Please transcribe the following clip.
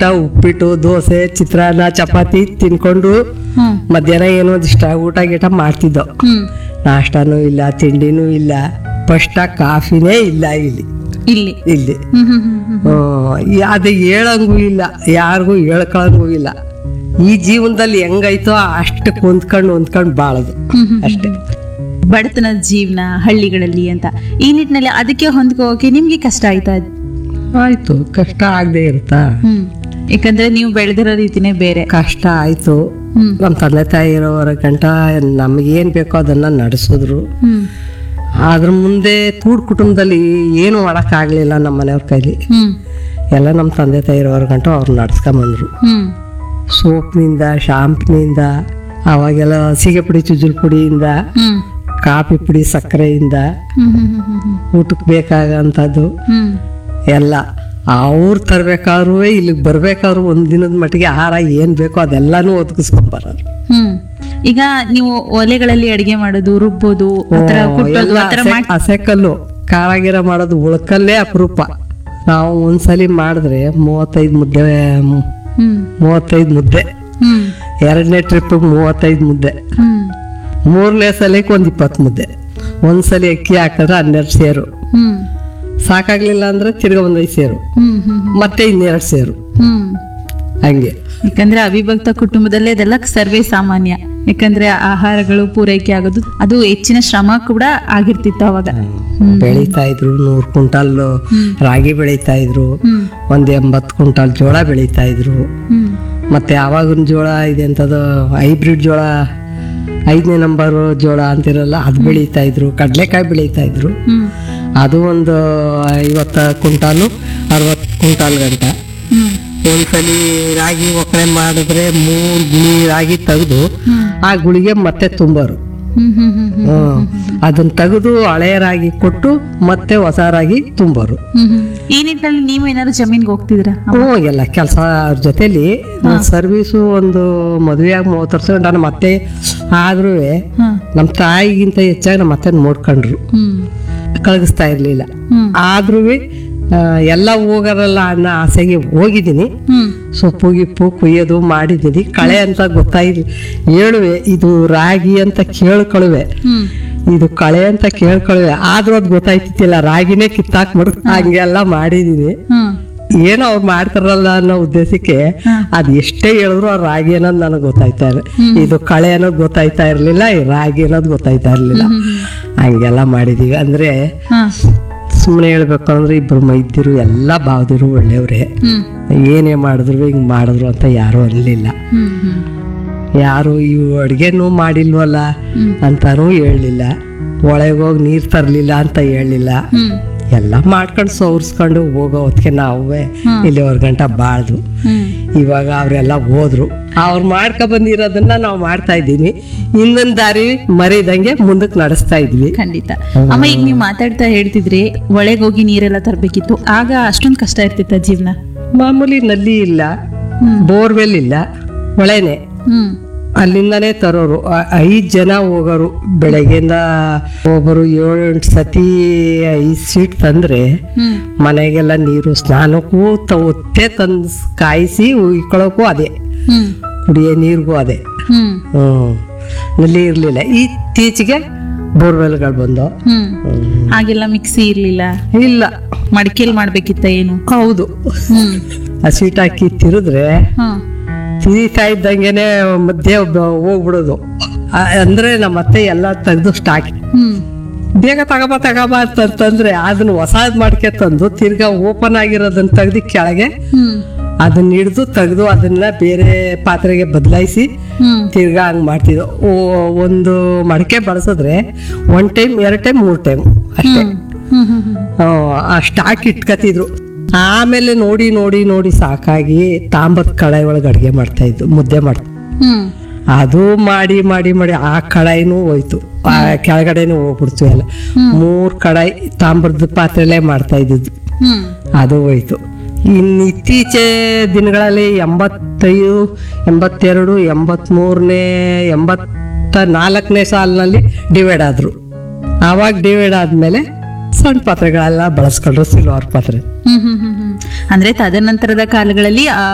ಊಟ ಉಪ್ಪಿಟ್ಟು ದೋಸೆ ಚಿತ್ರಾನ್ನ ಚಪಾತಿ ತಿನ್ಕೊಂಡು ಹ್ಮ್ ಮಧ್ಯಾಹ್ನ ಏನೋ ಇಷ್ಟ ಊಟ ಗೀಟ ಮಾಡ್ತಿದ್ದೋ ಹ್ಮ್ ನಾಷ್ಟಾನೂ ಇಲ್ಲ ತಿಂಡಿನೂ ಇಲ್ಲ ಫಸ್ಟ್ ಕಾಫಿನೇ ಇಲ್ಲ ಇಲ್ಲಿ ಇಲ್ಲಿ ಇಲ್ಲಿ ಹ್ಮ್ ಹ್ಮ್ ಹ್ಮ್ ಹ್ಮ್ ಹ್ಮ್, ಈ- ಅದು ಹೇಳಂಗೂ ಇಲ್ಲ ಯಾರಿಗೂ ಹೇಳ್ಕೊಳಂಗೂ ಇಲ್ಲ ಈ ಜೀವನದಲ್ಲಿ ಹೆಂಗೈತೋ ಅಷ್ಟು ಹೊಂದ್ಕೊಂಡು ಹೊಂದ್ಕೊಂಡು ಬಾಳದು ಹ್ಮ್ ಹ್ಮ್ ಅಷ್ಟೇ ಬಡತನದ ಜೀವನ ಹಳ್ಳಿಗಳಲ್ಲಿ ಅಂತ ಈ ನಿಟ್ಟಿನಲ್ಲಿ ಅದಕ್ಕೆ ಹೊಂದ್ಕೋಕೆ ನಿಮ್ಗೆ ಕಷ್ಟ ಆಯ್ತಾ ಆಯ್ತು ಕಷ್ಟ ಆಗದೆ ಇರುತ್ತಾ ಹ್ಮ್ ಯಾಕಂದ್ರೆ ನೀವು ಬೆಳೆದಿರೋ ರೀತಿನೇ ಬೇರೆ ಕಷ್ಟ ಆಯ್ತು ಹ್ಮ್ ನಮ್ಮ ತಂದೆ ತಾಯಿ ಇರೋವರ ಗಂಟ ನಮಗೇನು ಬೇಕೋ ಅದನ್ನ ನಡೆಸಿದ್ರು ಹ್ಮ್ ಅದ್ರ ಮುಂದೆ ಕೂಡ್ ಕುಟುಂಬದಲ್ಲಿ ಏನು ಮಾಡೋಕ್ಕಾಗಲಿಲ್ಲ ನಮ್ಮ ಮನೆಯವ್ರ ಕೈಲಿ ಹ್ಮ್ ಎಲ್ಲ ನಮ್ಮ ತಂದೆ ತಾಯಿ ಇರೋವರ ಗಂಟ ಅವ್ರು ನಡ್ಸ್ಕೊಂಬಂದ್ರು ಹ್ಮ್ ಸೋಪ್ನಿಂದ ಶಾಂಪ್ನಿಂದ ಅವಾಗೆಲ್ಲ ಹಸಿಗೆ ಪುಡಿ ಚುಜುಲ್ ಪುಡಿಯಿಂದ ಹ್ಮ್ ಕಾಫಿ ಪುಡಿ ಸಕ್ಕರೆಯಿಂದ ಹ್ಮ್ ಹ್ಮ್ ಹ್ಮ್ ಹ್ಮ್ ಊಟಕ್ಕೆ ಬೇಕಾಗಂಥದ್ದು ಹ್ಮ್ ಎಲ್ಲ ಅವ್ರು ತರ್ಬೇಕಾದ್ರೂ ಇಲ್ಲಿಗೆ ಬರ್ಬೇಕಾದ್ರು ಒಂದ್ ದಿನದ ಮಟ್ಟಿಗೆ ಆಹಾರ ಏನ್ ಬೇಕೋ ಅದೆಲ್ಲಾನು ಒದಗಿಸ್ಕೊಂಬರೋರು ಹ್ಮ್ ಈಗ ನೀವು ಒಲೆಗಳಲ್ಲಿ ಅಡಿಗೆ ಮಾಡೋದು ರುಬ್ಬೋದು ಆತರ ಕುಟ್ಟೋದು ಆತರ ಮಾಡಿ ಹಸೆಕಲ್ಲು ಕಾರಾಗಿರ ಮಾಡೋದು ಉಳ್ಕಲ್ಲೇ ಅಪರೂಪ ನಾವು ಒಂದ್ಸಲಿ ಮಾಡಿದ್ರೆ ಮೂವತ್ತೈದು ಮುದ್ದೆ ಮ್- ಹ್ಮ್ ಮೂವತ್ತೈದು ಮುದ್ದೆ ಹ್ಮ್ ಎರಡನೇ ಟ್ರಿಪ್ ಮೂವತ್ತೈದು ಮುದ್ದೆ ಹ್ಮ್ ಮೂರನೇ ಸಲಕ್ಕೆ ಒಂದು ಇಪ್ಪತ್ತು ಮುದ್ದೆ ಒಂದ್ಸಲಿ ಅಕ್ಕಿ ಹಾಕಿದ್ರೆ ಹನ್ನೆರಡು ಸೇರು ಹ್ಮ್ ಸಾಕಾಗ್ಲಿಲ್ಲ ಅಂದ್ರೆ ತಿರ್ಗಾ ಒಂದೈದು ಸೇರು ಹ್ಮ್ ಹ್ಮ್ ಮತ್ತೆ ಇನ್ನೆರಡು ಸೇರು ಹ್ಮ್ ಹಂಗೆ ಯಾಕಂದ್ರೆ ಅವಿಭಕ್ತ ಕುಟುಂಬದಲ್ಲೇ ಇದೆಲ್ಲ ಸರ್ವೇ ಸಾಮಾನ್ಯ ಯಾಕಂದ್ರೆ ಆಹಾರಗಳು ಪೂರೈಕೆ ಆಗೋದು ಅದು ಹೆಚ್ಚಿನ ಶ್ರಮ ಕೂಡ ಆಗಿರ್ತಿತ್ತು ಅವಾಗ ಹ್ಮ್. ಬೆಳೀತಾ ಇದ್ರು ನೂರು ಕ್ವಿಂಟಲ್ ರಾಗಿ ಬೆಳೀತಾ ಇದ್ರು ಹ್ಮ್ ಒಂದ್ ಎಂಬತ್ತು ಕ್ವಿಂಟಲ್ ಜೋಳ ಬೆಳೀತಾ ಇದ್ರು ಹ್ಮ್ ಮತ್ತೆ ಆವಾಗಿನ ಜೋಳ ಇದೆ ಅಂತದು ಹೈಬ್ರಿಡ್ ಜೋಳ ಐದನೇ ನಂಬರ್ ಜೋಳ ಅಂತಿರಲ್ಲ ಅದು ಬೆಳೀತಾ ಇದ್ರು ಕಡಲೆಕಾಯಿ ಬೆಳೀತಾ ಇದ್ರು ಹ್ಮ್ ಅದು ಒಂದು ಐವತ್ತ ಕ್ವಿಂಟಾಲು ಅರವತ್ತು ಕ್ವಿಂಟಾಲ್ ಗಂಟ ಹ್ಮ್ ಒಂದ್ಸಲಿ ರಾಗಿ ಒಕ್ಕಣೆ ಮಾಡಿದ್ರೆ ಮೂರು ಗುಳಿ ರಾಗಿ ತೆಗೆದು ಹ್ಮ್ ಆ ಗುಳಿಗೆ ಮತ್ತೆ ತುಂಬೋರು ಹ್ಮ್ ಹ್ಮ್ ಹ್ಮ್ ಹ್ಮ್ ಹ್ಮ್. ಅದನ್ನ ತೆಗೆದು ಹಳೆ ರಾಗಿ ಕೊಟ್ಟು ಮತ್ತೆ ಹೊಸ ರಾಗಿ ತುಂಬೋರು ಹ್ಮ್ ಹ್ಮ್. ಈ ನಿಟ್ಟಿನಲ್ಲಿ ನೀವು ಏನಾದ್ರು ಜಮೀನ್ಗೆ ಹೋಗ್ತಿದ್ದೀರಾ ಹ್ಞೂ ಎಲ್ಲ ಕೆಲಸ ಅವ್ರ ಜೊತೆಲಿ ಸರ್ವೀಸು ಒಂದು ಮದುವೆಯಾಗಿ ಮೂವತ್ತು ವರ್ಷ ಗಂಟ ನಮ್ಮ ಅತ್ತೆ ಆದ್ರೂ ಹ್ಮ್ ನಮ್ಮ ತಾಯಿಗಿಂತ ಹೆಚ್ಚಾಗಿ ನಮ್ಮ ಅತ್ತೆ ನೋಡ್ಕೊಂಡ್ರು ಹ್ಮ್ ಕಳಗಿಸ್ತಾ ಇರ್ಲಿಲ್ಲ ಹ್ಮ್ ಆದ್ರೂ ಎಲ್ಲ ಹೋಗಾರಲ್ಲ ಅನ್ನೋ ಆಸೆಗೆ ಹೋಗಿದ್ದೀನಿ ಹ್ಮ್ ಸೊಪ್ಪು ಗಿಪ್ಪು ಕುಯ್ಯೋದು ಮಾಡಿದ್ದೀನಿ ಕಳೆ ಅಂತ ಗೊತ್ತಾಯಿಲ್ಲ ಹೇಳುವೆ ಇದು ರಾಗಿ ಅಂತ ಕೇಳ್ಕೊಳುವೆ ಹ್ಮ್ ಇದು ಕಳೆ ಅಂತ ಕೇಳ್ಕೊಳುವೆ ಆದ್ರೂ ಅದು ಗೊತ್ತಾಯ್ತಿತ್ತಿಲ್ಲ ರಾಗಿನೇ ಕಿತ್ತಾಕ್ಬಿಡು ಹಂಗೆಲ್ಲ ಮಾಡಿದೀನಿ ಹ್ಮ್ ಏನೋ ಅವ್ರು ಮಾಡ್ತಾರಲ್ಲ ಅನ್ನೋ ಉದ್ದೇಶಕ್ಕೆ ಅದ್ ಎಷ್ಟೇ ಹೇಳಿದ್ರು ಅವ್ರ ರಾಗಿ ಅನ್ನೋದು ನನಗೆ ಗೊತ್ತಾಯ್ತಾ ಇಲ್ಲ ಇದು ಕಳೆ ಅನ್ನೋದು ಗೊತ್ತಾಯ್ತಾ ಇರ್ಲಿಲ್ಲ ಈ ರಾಗಿ ಅನ್ನೋದು ಗೊತ್ತಾಯ್ತಾ ಇರ್ಲಿಲ್ಲ ಹಂಗೆಲ್ಲ ಮಾಡಿದೀವಿ ಅಂದ್ರೆ ಹಾ ಸುಮ್ಮನೆ ಹೇಳ್ಬೇಕು ಅಂದ್ರೆ ಇಬ್ರು ಮೈದ್ಯರು ಎಲ್ಲ ಬಾವ್ದಿರು ಒಳ್ಳೆಯವ್ರೆ ಹ್ಮ್ ಏನೇ ಮಾಡಿದ್ರು ಹಿಂಗ್ ಮಾಡಿದ್ರು ಅಂತ ಯಾರು ಅನ್ಲಿಲ್ಲ ಹ್ಮ್ ಹ್ಮ್ ಯಾರು ಇವು ಅಡ್ಗೆನೂ ಮಾಡಿಲ್ವಲ್ಲ ಅಂತಾನೂ ಹೇಳಲಿಲ್ಲ ಒಳಗೆ ಹೋಗಿ ನೀರು ತರಲಿಲ್ಲ ಅಂತ ಹೇಳಲಿಲ್ಲ ಹ್ಮ್ ಎಲ್ಲ ಮಾಡ್ಕೊಂಡು ಸೌರ್ಸ್ಕೊಂಡು ಹೋಗೋ ಹೊತ್ತಿಗೆ ನಾವೇ ಇಲ್ಲಿವರ್ ಗಂಟ ಬಾಳ್ದು ಹ್ಮ್ ಇವಾಗ ಅವರೆಲ್ಲ ಹೋದ್ರು ಅವ್ರು ಮಾಡ್ಕೊ ಬಂದಿರೋದನ್ನ ನಾವು ಮಾಡ್ತಾ ಇದ್ದೀವಿ ಇನ್ನೊಂದ್ ದಾರಿ ಮರಿದಂಗೆ ಮುಂದಕ್ಕೆ ನಡೆಸ್ತಾ ಇದ್ವಿ ಖಂಡಿತ ಅಮ್ಮ ಈಗ ನೀವು ಮಾತಾಡ್ತಾ ಹೇಳ್ತಿದ್ರಿ ಒಳಗೆ ಹೋಗಿ ನೀರೆಲ್ಲ ತರ್ಬೇಕಿತ್ತು ಆಗ ಅಷ್ಟೊಂದು ಕಷ್ಟ ಇರ್ತಿತ್ತ ಜೀವನ ಮಾಮೂಲಿ ನಲ್ಲಿ ಇಲ್ಲ ಹ್ಮ್. ಬೋರ್ವೆಲ್ ಇಲ್ಲ ಹೊಳೆನೆ ಹ್ಮ್ ಅಲ್ಲಿಂದನೇ ತರೋರು ಆ- ಐದ್ ಜನ ಹೋಗೋರು ಬೆಳಗ್ಗೆಯಿಂದ ಒಬ್ಬರು ಏಳು ಎಂಟು ಸತಿ ಐದು ಸೀಟ್ ತಂದ್ರೆ ಹ್ಮ್ ಮನೆಗೆಲ್ಲ ನೀರು ಸ್ನಾನಕ್ಕೂ ತ- ಒತ್ತೆ ತಂದು ಕಾಯಿಸಿ ಉಯ್ಕೊಳ್ಳೋಕ್ಕೂ ಅದೇ ಹ್ಮ್ ಕುಡಿಯೋ ನೀರಿಗೂ ಅದೇ ಹ್ಮ್ ಹ್ಮ್ ನಲ್ಲಿ ಇರ್ಲಿಲ್ಲ ಇತ್ತೀಚೆಗೆ ಬೋರ್ವೆಲ್ಗಳು ಬಂದು ಹ್ಮ್ ಹಾಗೆಲ್ಲ ಮಿಕ್ಸಿ ಇರ್ಲಿಲ್ಲ ಇಲ್ಲ ಮಡಿಕೆಲ್ ಮಾಡ್ಬೇಕಿತ್ತ ಏನು ಹೌದು ಹ್ಮ್ ಆ ಸೀಟ್ ಹಾಕಿ ತಿರುದ್ರೆ ಹ್ಮ್ ತಿರಿತಾ ಇದ್ದಂಗೆನೆ ಮಧ್ಯೆ ಒಬ್ಬ ಹೋಗ್ಬಿಡೋದು ಆ- ಅಂದ್ರೆ ನಮ್ಮ ಅತ್ತೆ ಎಲ್ಲ ತೆಗೆದು ಸ್ಟಾಕ್ ಹ್ಮ್ ಬೇಗ ತಗೋಬಾ ತಗೋಬಾ ಅಂತಂದ್ರೆ ಅದನ್ನ ಹೊಸಾದ್ ಮಾಡ್ಕೆ ತಂದು ತಿರ್ಗಾ ಓಪನ್ ಆಗಿರೋದನ್ನ ತೆಗ್ದು ಕೆಳಗೆ ಹ್ಮ್ ಅದನ್ನ ಹಿಡಿದು ತೆಗೆದು ಅದನ್ನ ಬೇರೆ ಪಾತ್ರೆಗೆ ಬದಲಾಯಿಸಿ ಹ್ಮ್ ತಿರ್ಗಾ ಹಂಗ್ ಮಾಡ್ತಿದ್ವು ಓ- ಒಂದು ಮಡಕೆ ಬಳಸಿದ್ರೆ ಒನ್ ಟೈಮ್ ಎರಡ್ ಟೈಮ್ ಮೂರ್ ಟೈಮ್ ಅಷ್ಟೇ ಹ್ಮ್ ಹ್ಮ್ ಹ್ಮ್ ಆ, ಆ ಸ್ಟಾಕ್ ಇಟ್ಕತಿದ್ರು ಆಮೇಲೆ ನೋಡಿ ನೋಡಿ ನೋಡಿ ಸಾಕಾಗಿ ತಾಂಬತ್ ಕಡಾಯಿ ಒಳಗೆ ಅಡ್ಗೆ ಮಾಡ್ತಾ ಇದ್ದು ಮುದ್ದೆ ಮಾಡ್ತಾ ಹ್ಮ್ ಅದು ಮಾಡಿ ಮಾಡಿ ಮಾಡಿ ಆ ಕಡಾಯಿನೂ ಹೋಯ್ತು ಆ ಕೆಳಗಡೆನೂ ಹೋಗ್ಬಿಡ್ತು ಎಲ್ಲ ಮೂರ್ ಕಡಾಯಿ ತಾಮ್ರದ ಪಾತ್ರೆಲೇ ಮಾಡ್ತಾ ಇದ್ದಿದ್ದು ಹ್ಮ್ ಅದು ಹೋಯ್ತು ಇನ್ನು ಇತ್ತೀಚೆ ದಿನಗಳಲ್ಲಿ ಎಂಬತ್ತೈದು ಎಂಬತ್ತೆರಡು ಎಂಬತ್ಮೂರನೇ ಎಂಬತ್ತ ನಾಲ್ಕನೇ ಸಾಲಿನಲ್ಲಿ ಡಿವೈಡ್ ಆದ್ರು ಆವಾಗ ಡಿವೈಡ್ ಆದ್ಮೇಲೆ ಸಣ್ಣ ಪಾತ್ರೆಗಳೆಲ್ಲ ಬಳಸ್ಕೊಂಡ್ರು ಸಿಲ್ವರ್ ಪಾತ್ರೆ ಹ್ಮ್ ಹ್ಮ್ ಹ್ಮ್ ಹ್ಮ್ ಅಂದ್ರೆ ತದನಂತರದ ಕಾಲಗಳಲ್ಲಿ ಆ